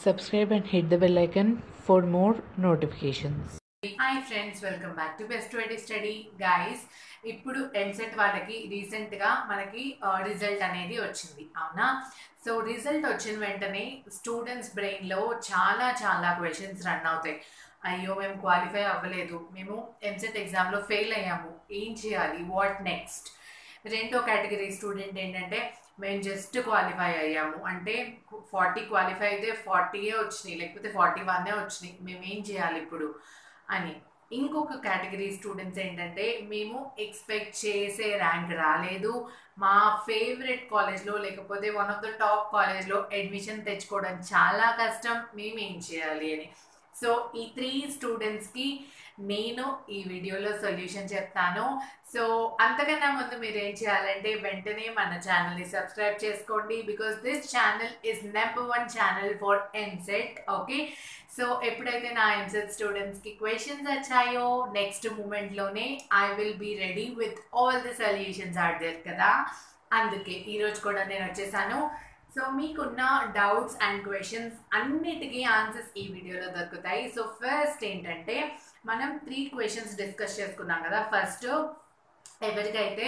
subscribe and hit the bell icon for more notifications. Hi friends welcome back to best వెడీ study guys ఇప్పుడు EAMCET వాళ్ళకి రీసెంట్గా మనకి result అనేది వచ్చింది అవునా సో రిజల్ట్ వచ్చిన వెంటనే స్టూడెంట్స్ బ్రెయిన్లో చాలా చాలా క్వశ్చన్స్ రన్ అవుతాయి అయ్యో మేము క్వాలిఫై అవ్వలేదు మేము ఎంసెట్ ఎగ్జామ్లో ఫెయిల్ అయ్యాము ఏం చేయాలి వాట్ నెక్స్ట్ రెండో కేటగిరీ స్టూడెంట్ ఏంటంటే మేము జస్ట్ క్వాలిఫై అయ్యాము అంటే ఫార్టీ క్వాలిఫై అయితే ఫార్టీయే వచ్చినాయి లేకపోతే ఫార్టీ వన్నే వచ్చినాయి మేము ఏం చేయాలి ఇప్పుడు అని ఇంకొక కేటగిరీ స్టూడెంట్స్ ఏంటంటే మేము ఎక్స్పెక్ట్ చేసే ర్యాంక్ రాలేదు మా ఫేవరెట్ కాలేజ్లో లేకపోతే వన్ ఆఫ్ ద టాప్ కాలేజ్లో అడ్మిషన్ తెచ్చుకోవడం చాలా కష్టం మేము ఏం చేయాలి అని సో ఈ త్రీ స్టూడెంట్స్కి నేను ఈ వీడియోలో సొల్యూషన్ చెప్తాను సో అంతకన్నా ముందు మీరు ఏం చేయాలంటే వెంటనే మన ఛానల్ని సబ్స్క్రైబ్ చేసుకోండి because this channel is number one channel for EAMCET okay so ఎప్పుడైతే నా ఎంసెట్ స్టూడెంట్స్కి క్వశ్చన్స్ వచ్చాయో నెక్స్ట్ మూమెంట్లోనే I will be ready with all the solutions are there కదా అందుకే ఈరోజు కూడా నేను వచ్చేసాను సో మీకున్న డౌట్స్ అండ్ క్వశ్చన్స్ అన్నిటికీ ఆన్సర్స్ ఈ వీడియోలో దొరుకుతాయి సో ఫస్ట్ ఏంటంటే మనం త్రీ క్వశ్చన్స్ డిస్కస్ చేసుకున్నాం కదా ఫస్ట్ ఎవరికైతే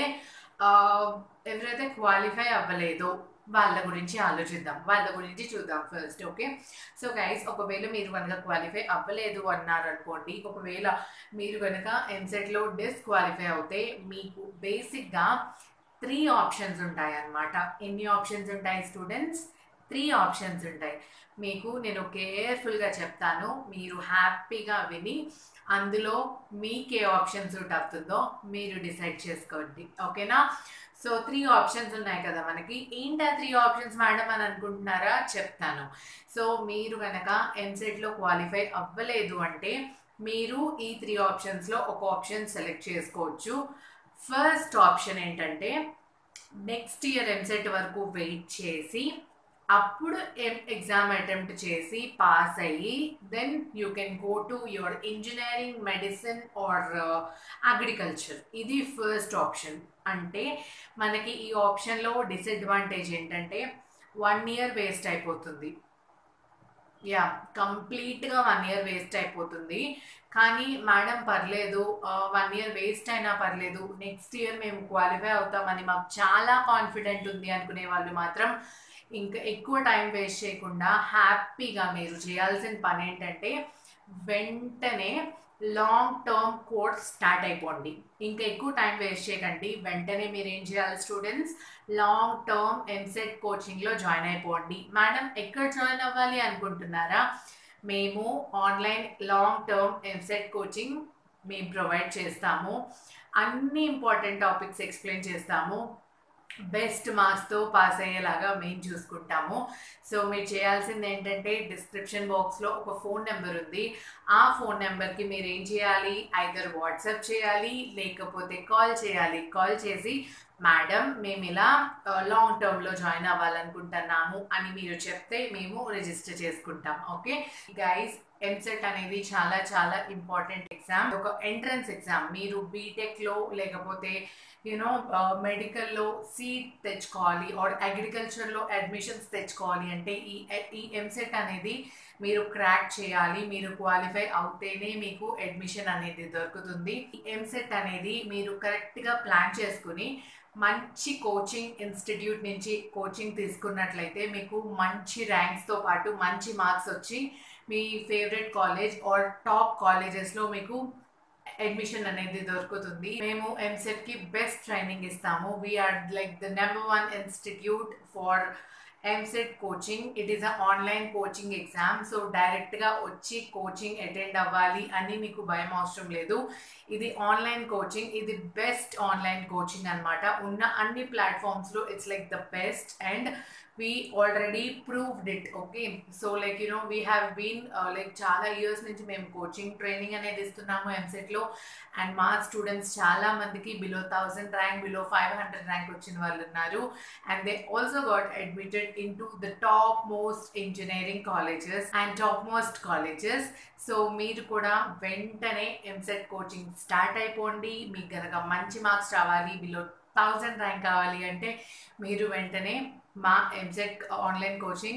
ఎవరైతే క్వాలిఫై అవ్వలేదో వాళ్ళ గురించి ఆలోచిద్దాం వాళ్ళ గురించి చూద్దాం ఫస్ట్ ఓకే సో గైస్ ఒకవేళ మీరు కనుక క్వాలిఫై అవ్వలేదు అన్నారు అనుకోండి ఒకవేళ మీరు కనుక ఎంసెట్లో డిస్క్వాలిఫై అవుతే మీకు బేసిక్గా త్రీ ఆప్షన్స్ ఉంటాయి అన్నమాట ఎన్ని ఆప్షన్స్ ఉంటాయి స్టూడెంట్స్ త్రీ ఆప్షన్స్ ఉంటాయి మీకు నేను కేర్ఫుల్గా చెప్తాను మీరు హ్యాపీగా విని అందులో మీకే ఆప్షన్ సూట్ అవుతుందో మీరు డిసైడ్ చేసుకోండి ఓకేనా సో త్రీ ఆప్షన్స్ ఉన్నాయి కదా మనకి ఏంటా త్రీ ఆప్షన్స్ మేడం అని అనుకుంటున్నారా చెప్తాను సో మీరు కనుక ఎంసెట్లో క్వాలిఫై అవ్వలేదు అంటే మీరు ఈ త్రీ ఆప్షన్స్లో ఒక ఆప్షన్ సెలెక్ట్ చేసుకోవచ్చు ఫస్ట్ ఆప్షన్ ఏంటంటే నెక్స్ట్ ఇయర్ ఎంసెట్ వరకు వెయిట్ చేసి అప్పుడు ఎగ్జామ్ అటెంప్ట్ చేసి పాస్ అయ్యి then you can go to your engineering medicine or agriculture ఇది ఫస్ట్ ఆప్షన్ అంటే మనకి ఈ ఆప్షన్లో డిసడ్వాంటేజ్ ఏంటంటే వన్ ఇయర్ వేస్ట్ అయిపోతుంది యా కంప్లీట్గా వన్ ఇయర్ వేస్ట్ అయిపోతుంది కానీ మేడం పర్లేదు వన్ ఇయర్ వేస్ట్ అయినా పర్లేదు నెక్స్ట్ ఇయర్ మేము క్వాలిఫై అవుతామని మాకు చాలా కాన్ఫిడెంట్ ఉంది అనుకునే వాళ్ళు మాత్రం ఇంకా ఎక్కువ టైం వేస్ట్ చేయకుండా హ్యాపీగా మీరు చేయాల్సిన పని ఏంటంటే వెంటనే లాంగ్ టర్మ్ కోర్స్ స్టార్ట్ అయిపోండి ఇంకా ఎక్కువ టైం వేస్ట్ చేయకండి వెంటనే మీరు ఏం చేయాలి స్టూడెంట్స్ లాంగ్ టర్మ్ ఎంసెట్ కోచింగ్లో జాయిన్ అయిపోండి మేడం ఎక్కడ జాయిన్ అవ్వాలి అనుకుంటున్నారా మేము online long term EAMCET coaching మేము ప్రొవైడ్ చేస్తాము అన్ని ఇంపార్టెంట్ టాపిక్స్ ఎక్స్ప్లెయిన్ చేస్తాము బెస్ట్ మార్క్స్తో పాస్ అయ్యేలాగా మేము చూసుకుంటాము సో మీరు చేయాల్సింది ఏంటంటే డిస్క్రిప్షన్ బాక్స్లో ఒక ఫోన్ నెంబర్ ఉంది ఆ ఫోన్ నెంబర్కి మీరు ఏం చేయాలి ఐదర్ వాట్సాప్ చేయాలి లేకపోతే కాల్ చేయాలి కాల్ చేసి మేడం మేము ఇలా లాంగ్ టర్మ్లో జాయిన్ అవ్వాలనుకుంటున్నాము అని మీరు చెప్తే మేము రిజిస్టర్ చేసుకుంటాం ఓకే గైస్ ఎంసెట్ అనేది చాలా చాలా ఇంపార్టెంట్ ఎగ్జామ్ ఒక ఎంట్రన్స్ ఎగ్జామ్ మీరు బీటెక్లో లేకపోతే యూనో మెడికల్లో సీట్ తెచ్చుకోవాలి ఆర్ అగ్రికల్చర్లో అడ్మిషన్స్ తెచ్చుకోవాలి అంటే ఈ ఈ ఎంసెట్ అనేది మీరు క్రాక్ చేయాలి మీరు క్వాలిఫై అవుతేనే మీకు అడ్మిషన్ అనేది దొరుకుతుంది ఈ ఎంసెట్ అనేది మీరు కరెక్ట్గా ప్లాన్ చేసుకుని మంచి కోచింగ్ ఇన్స్టిట్యూట్ నుంచి కోచింగ్ తీసుకున్నట్లయితే మీకు మంచి ర్యాంక్స్తో పాటు మంచి మార్క్స్ వచ్చి మీ ఫేవరెట్ కాలేజ్ ఆర్ టాప్ కాలేజెస్లో మీకు అడ్మిషన్ అనేది దొరుకుతుంది మేము ఎంసెట్కి బెస్ట్ ట్రైనింగ్ ఇస్తాము we are like the number one institute for EAMCET coaching it is a online coaching exam so డైరెక్ట్గా వచ్చి కోచింగ్ అటెండ్ అవ్వాలి అని మీకు భయం అవసరం లేదు ఇది ఆన్లైన్ కోచింగ్ ఇది బెస్ట్ ఆన్లైన్ కోచింగ్ అనమాట ఉన్న అన్ని ప్లాట్ఫామ్స్లో it's like the best and we already proved it okay so like you know we have been like చాలా ఇయర్స్ నుంచి మేము కోచింగ్ ట్రైనింగ్ అనేది ఇస్తున్నాము ఎంసెట్లో అండ్ మా స్టూడెంట్స్ చాలా మందికి below thousand rank below five hundred rank వచ్చిన వాళ్ళు ఉన్నారు and they also got admitted into the top most engineering colleges and top most colleges so మీరు కూడా వెంటనే ఎంసెట్ కోచింగ్ స్టార్ట్ అయిపోండి మీకు కనుక మంచి మార్క్స్ రావాలి బిలో థౌజండ్ ర్యాంక్ కావాలి అంటే మీరు వెంటనే మా ఎంసెట్ ఆన్లైన్ కోచింగ్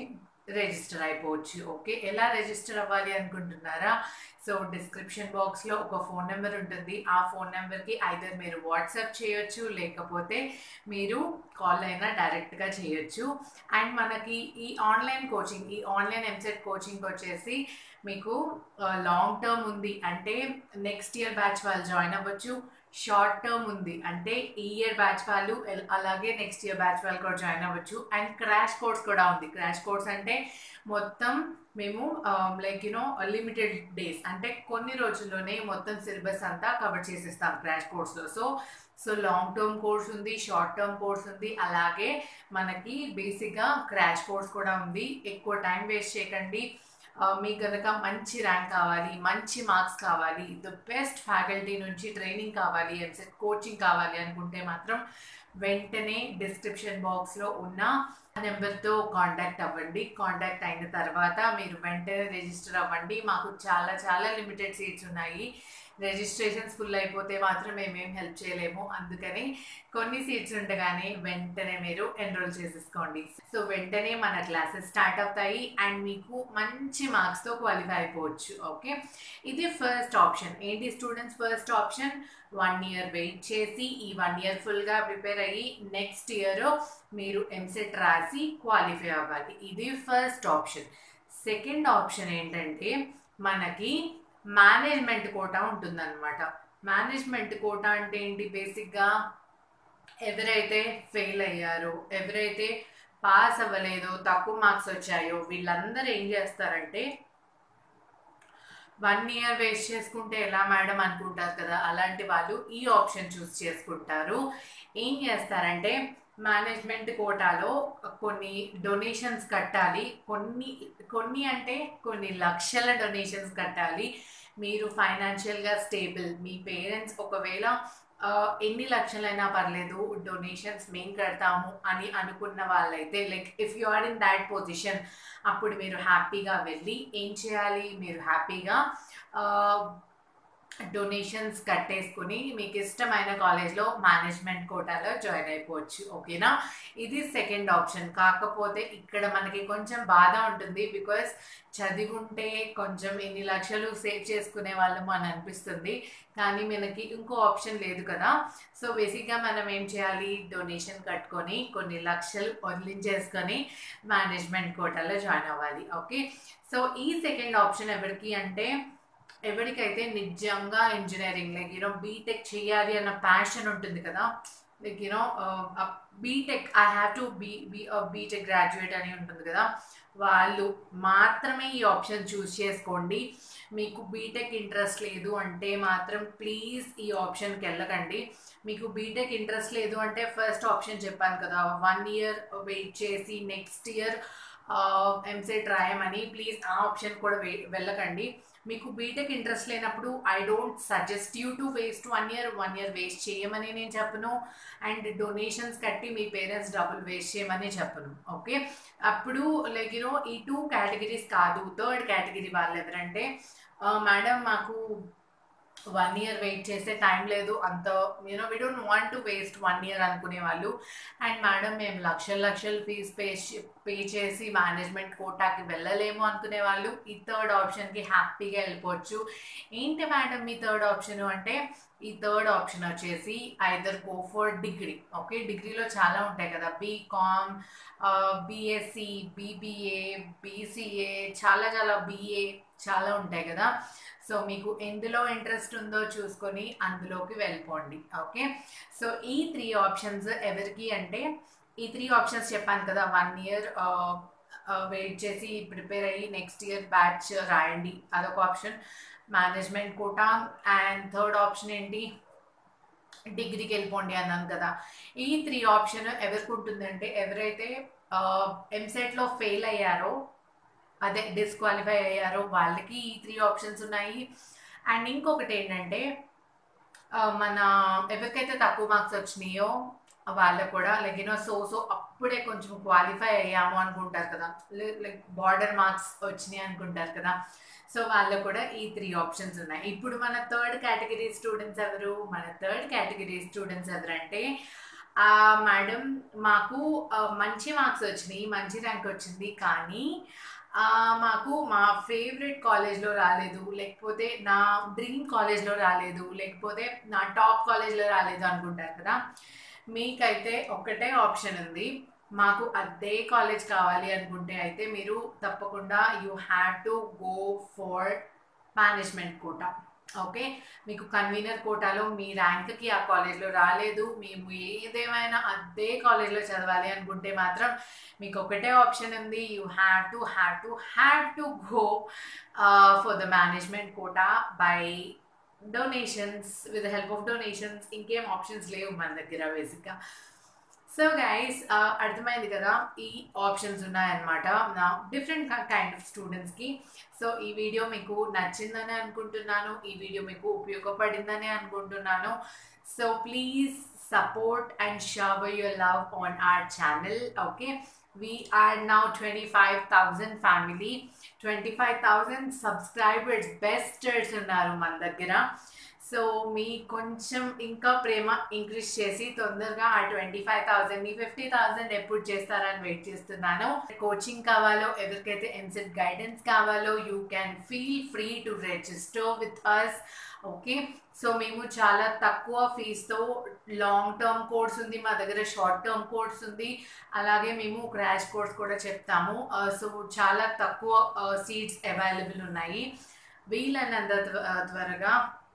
రిజిస్టర్ అయిపోవచ్చు ఓకే ఎలా రిజిస్టర్ అవ్వాలి అనుకుంటున్నారా సో డిస్క్రిప్షన్ బాక్స్లో ఒక ఫోన్ నెంబర్ ఉంటుంది ఆ ఫోన్ నెంబర్కి ఐదర్ మీరు వాట్సాప్ చేయొచ్చు లేకపోతే మీరు కాల్ అయినా డైరెక్ట్గా చేయొచ్చు అండ్ మనకి ఈ ఆన్లైన్ కోచింగ్ ఈ ఆన్లైన్ ఎంసెట్ కోచింగ్ వచ్చేసి మీకు లాంగ్ టర్మ్ ఉంది అంటే నెక్స్ట్ ఇయర్ బ్యాచ్ వాళ్ళు జాయిన్ అవ్వచ్చు షార్ట్ టర్మ్ ఉంది అంటే ఈ ఇయర్ బ్యాచ్ వాళ్ళు ఎల్- అలాగే నెక్స్ట్ ఇయర్ బ్యాచ్ వాళ్ళు కూడా జాయిన్ అవ్వచ్చు అండ్ క్రాష్ కోర్స్ కూడా ఉంది క్రాష్ కోర్స్ అంటే మొత్తం మేము లైక్ యునో లిమిటెడ్ డేస్ అంటే కొన్ని రోజుల్లోనే మొత్తం సిలబస్ అంతా కవర్ చేసేస్తాం క్రాష్ కోర్స్లో so so long term course ఉంది షార్ట్ టర్మ్ కోర్స్ ఉంది అలాగే మనకి బేసిక్గా క్రాష్ కోర్స్ కూడా ఉంది ఎక్కువ టైం వేస్ట్ చేయకండి ఆ, మీకు కనుక మంచి ర్యాంక్ కావాలి మంచి మార్క్స్ కావాలి ద బెస్ట్ ఫ్యాకల్టీ నుంచి ట్రైనింగ్ కావాలి ఎంసెట్ కోచింగ్ కావాలి అనుకుంటే మాత్రం వెంటనే డిస్క్రిప్షన్ బాక్స్లో ఉన్న నెంబర్తో కాంటాక్ట్ అవ్వండి కాంటాక్ట్ అయిన తర్వాత మీరు వెంటనే రిజిస్టర్ అవ్వండి మాకు చాలా చాలా లిమిటెడ్ సీట్స్ ఉన్నాయి రిజిస్ట్రేషన్స్ ఫుల్ అయిపోతే మాత్రం మేమేం హెల్ప్ చేయలేము అందుకని కొన్ని సీట్స్ ఉండగానే వెంటనే మీరు ఎన్రోల్ చేసేసుకోండి సో వెంటనే మన క్లాసెస్ స్టార్ట్ అవుతాయి అండ్ మీకు మంచి మార్క్స్తో క్వాలిఫై అయిపోవచ్చు ఓకే ఇది ఫస్ట్ ఆప్షన్ ఏంటి students first option one year wait చేసి ఈ వన్ ఇయర్ ఫుల్గా ప్రిపేర్ అయ్యి నెక్స్ట్ ఇయర్ మీరు ఎంసెట్ రాసి క్వాలిఫై అవ్వాలి ఇది ఫస్ట్ ఆప్షన్ సెకండ్ ఆప్షన్ ఏంటంటే మనకి మేనేజ్మెంట్ కోటా ఉంటుందన్నమాట మేనేజ్మెంట్ కోటా అంటే ఏంటి బేసిక్గా ఎవరైతే ఫెయిల్ అయ్యారో ఎవరైతే పాస్ అవ్వలేదో తక్కువ మార్క్స్ వచ్చాయో వీళ్ళందరూ ఏం చేస్తారంటే వన్ ఇయర్ వేస్ట్ చేసుకుంటే ఎలా మేడం అనుకుంటారు కదా అలాంటి వాళ్ళు ఈ ఆప్షన్ చూస్ చేసుకుంటారు ఏం చేస్తారంటే మేనేజ్మెంట్ కోటాలో కొన్ని డొనేషన్స్ కట్టాలి కొన్ని కొన్ని అంటే కొన్ని లక్షల డొనేషన్స్ కట్టాలి మీరు ఫైనాన్షియల్గా స్టేబుల్ మీ పేరెంట్స్ ఒకవేళ ఆ, ఎన్ని లక్షలైనా పర్లేదు డొనేషన్స్ మేము కడతాము అని అనుకున్న వాళ్ళైతే like if you are in that position అప్పుడు మీరు హ్యాపీగా వెళ్ళి ఏం చేయాలి మీరు హ్యాపీగా డొనేషన్స్ కట్టేసుకుని మీకు ఇష్టమైన కాలేజ్లో మేనేజ్మెంట్ కోటాలో జాయిన్ అయిపోవచ్చు ఓకేనా ఇది సెకండ్ ఆప్షన్ కాకపోతే ఇక్కడ మనకి కొంచెం బాధ ఉంటుంది బికాస్ చదివుంటే కొంచెం ఎన్ని లక్షలు సేవ్ చేసుకునే వాళ్ళము అని అనిపిస్తుంది కానీ మనకి ఇంకో ఆప్షన్ లేదు కదా సో బేసిక్గా మనం ఏం చేయాలి డొనేషన్ కట్టుకొని కొన్ని లక్షలు వదిలించేసుకొని మేనేజ్మెంట్ కోటాలో జాయిన్ అవ్వాలి ఓకే సో ఈ సెకండ్ ఆప్షన్ ఎవరికి అంటే ఎవరికైతే నిజంగా ఇంజనీరింగ్ లైక్ యూనో బీటెక్ చేయాలి అన్న ప్యాషన్ ఉంటుంది కదా like you know BTech I have to be be BTech graduate అని ఉంటుంది కదా వాళ్ళు మాత్రమే ఈ ఆప్షన్ చూస్ చేసుకోండి మీకు బీటెక్ ఇంట్రెస్ట్ లేదు అంటే మాత్రం ప్లీజ్ ఈ ఆప్షన్కి వెళ్ళకండి మీకు బీటెక్ ఇంట్రెస్ట్ లేదు అంటే ఫస్ట్ ఆప్షన్ చెప్పాను కదా వన్ ఇయర్ వెయిట్ చేసి నెక్స్ట్ ఇయర్ ఎంసెట్ రాయమని ప్లీజ్ ఆ ఆప్షన్ కూడా వె వెళ్ళకండి మీకు బీటెక్ ఇంట్రెస్ట్ లేనప్పుడు I don't suggest you to waste one year one year waste చేయమని నేను చెప్పను అండ్ డొనేషన్స్ కట్టి మీ పేరెంట్స్ డబ్బులు వేస్ట్ చేయమని చెప్పను ఓకే అప్పుడు లైక్ యూనో ఈ టూ కేటగిరీస్ కాదు థర్డ్ కేటగిరీ వాళ్ళు ఎవరంటే మేడం మాకు వన్ ఇయర్ వెయిట్ చేసే టైం లేదు అంత you know we don't want to waste one year అనుకునే వాళ్ళు అండ్ మేడం మేము లక్షల లక్షలు ఫీజు పే పే చేసి మేనేజ్మెంట్ కోటాకి వెళ్ళలేము అనుకునే వాళ్ళు ఈ థర్డ్ ఆప్షన్కి హ్యాపీగా వెళ్ళిపోవచ్చు ఏంటి మేడం మీ థర్డ్ ఆప్షన్ అంటే ఈ థర్డ్ ఆప్షన్ వచ్చేసి either go for degree okay డిగ్రీలో చాలా ఉంటాయి కదా బీకామ్ బీఎస్సీ బీబీఏ బీసీఏ చాలా చాలా బీఏ చాలా ఉంటాయి కదా సో మీకు ఎందులో ఇంట్రెస్ట్ ఉందో చూసుకొని అందులోకి వెళ్ళిపోండి ఓకే సో ఈ త్రీ ఆప్షన్స్ ఎవరికి అంటే ఈ త్రీ ఆప్షన్స్ చెప్పాను కదా వన్ ఇయర్ వెయిట్ చేసి ప్రిపేర్ అయ్యి నెక్స్ట్ ఇయర్ బ్యాచ్ రాయండి అదొక option management quota and third option ఏంటి డిగ్రీకి వెళ్ళిపోండి అన్నాను కదా ఈ త్రీ ఆప్షన్ ఎవరికి ఉంటుందంటే ఎవరైతే ఎంసెట్లో ఫెయిల్ అయ్యారో అదే డిస్క్వాలిఫై అయ్యారో వాళ్ళకి ఈ త్రీ ఆప్షన్స్ ఉన్నాయి అండ్ ఇంకొకటి ఏంటంటే ఆ, మన ఎవరికైతే తక్కువ మార్క్స్ వచ్చినాయో వాళ్ళకు కూడా లైక్ యూనో సో సో అప్పుడే కొంచెం క్వాలిఫై అయ్యాము అనుకుంటారు కదా లైక్ బార్డర్ మార్క్స్ వచ్చినాయి అనుకుంటారు కదా సో వాళ్ళకు కూడా ఈ త్రీ ఆప్షన్స్ ఉన్నాయి ఇప్పుడు మన థర్డ్ కేటగిరీ స్టూడెంట్స్ ఎవరు మన థర్డ్ కేటగిరీ స్టూడెంట్స్ ఎవరంటే మేడం మాకు ఆ, మంచి మార్క్స్ వచ్చినాయి మంచి ర్యాంక్ వచ్చింది కానీ ఆ, మాకు మా ఫేవరెట్ కాలేజ్లో రాలేదు లేకపోతే నా డ్రీమ్ కాలేజ్లో రాలేదు లేకపోతే నా టాప్ కాలేజ్లో రాలేదు అనుకుంటారు కదా మీకైతే ఒక్కటే ఆప్షన్ ఉంది మాకు అదే కాలేజ్ కావాలి అనుకుంటే అయితే మీరు తప్పకుండా you have to go for management quota okay మీకు కన్వీనర్ కోటాలో మీ ర్యాంక్కి ఆ కాలేజ్లో రాలేదు మేము ఏదేమైనా అదే కాలేజ్లో చదవాలి అనుకుంటే మాత్రం మీకు ఒకటే ఆప్షన్ ఉంది you have to have to have to go for the management quota by donations with help of donations ఇంకేం ఆప్షన్స్ లేవు మన దగ్గర బేసిక్గా సో గైస్ అర్థమైంది కదా ఈ ఆప్షన్స్ ఉన్నాయన్నమాట నా డిఫరెంట్ కైండ్ ఆఫ్ స్టూడెంట్స్కి సో ఈ వీడియో మీకు నచ్చిందని అనుకుంటున్నాను ఈ వీడియో మీకు ఉపయోగపడిందని అనుకుంటున్నాను so please support and shower your love on our channel okay we are now 25000 family twenty five thousand subscribers besters ఉన్నారు మన దగ్గర సో మీ కొంచెం ఇంకా ప్రేమ ఇంక్రీజ్ చేసి తొందరగా ఆ ట్వంటీ ఫైవ్ థౌజండ్ని ఫిఫ్టీ థౌజండ్ ఎప్పుడు చేస్తారని వెయిట్ చేస్తున్నాను కోచింగ్ కావాలో ఎవరికైతే ఎంసెట్ గైడెన్స్ కావాలో you can feel free to register with us okay so మేము చాలా తక్కువ ఫీజుతో లాంగ్ టర్మ్ కోర్స్ ఉంది మా దగ్గర షార్ట్ టర్మ్ కోర్స్ ఉంది అలాగే మేము క్రాష్ కోర్స్ కూడా చెప్తాము సో చాలా తక్కువ సీట్స్ అవైలబుల్ ఉన్నాయి వీలైనంత త్వ- ఆ, త్వరగా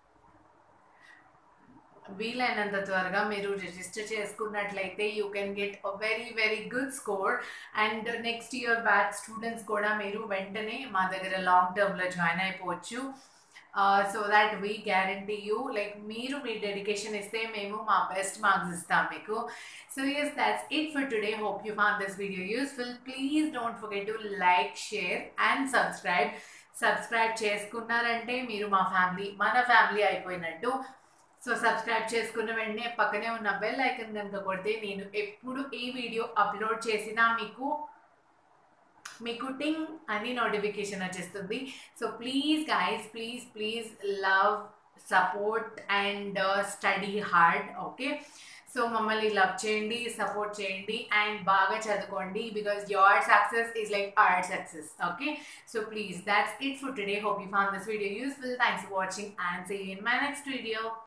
వీలైనంత త్వరగా మీరు రిజిస్టర్ చేసుకున్నట్లయితే you can get a very very good score and next year batch students కూడా మీరు వెంటనే మా దగ్గర లాంగ్ టర్మ్లో జాయిన్ అయిపోవచ్చు so that we guarantee you like మీరు మీ డెడికేషన్ ఇస్తే మేము మా బెస్ట్ మార్క్స్ ఇస్తాం మీకు so yes that's it for today hope you found this video useful please don't forget to like share and subscribe subscribe చేసుకున్నారంటే మీరు మా ఫ్యామిలీ మన ఫ్యామిలీ అయిపోయినట్టు సో సబ్స్క్రైబ్ చేసుకున్న వెంటనే పక్కనే ఉన్న బెల్ ఐకన్ కనుక కొడితే నేను ఎప్పుడు ఈ వీడియో అప్లోడ్ చేసినా మీకు మీకు టింగ్ అని నోటిఫికేషన్ వచ్చేస్తుంది so please guys please please love support and study hard okay so మమ్మల్ని లవ్ చేయండి సపోర్ట్ చేయండి అండ్ బాగా చదువుకోండి because your success is like our success okay so please that's it for today hope you found this video useful thanks for watching and see in my next video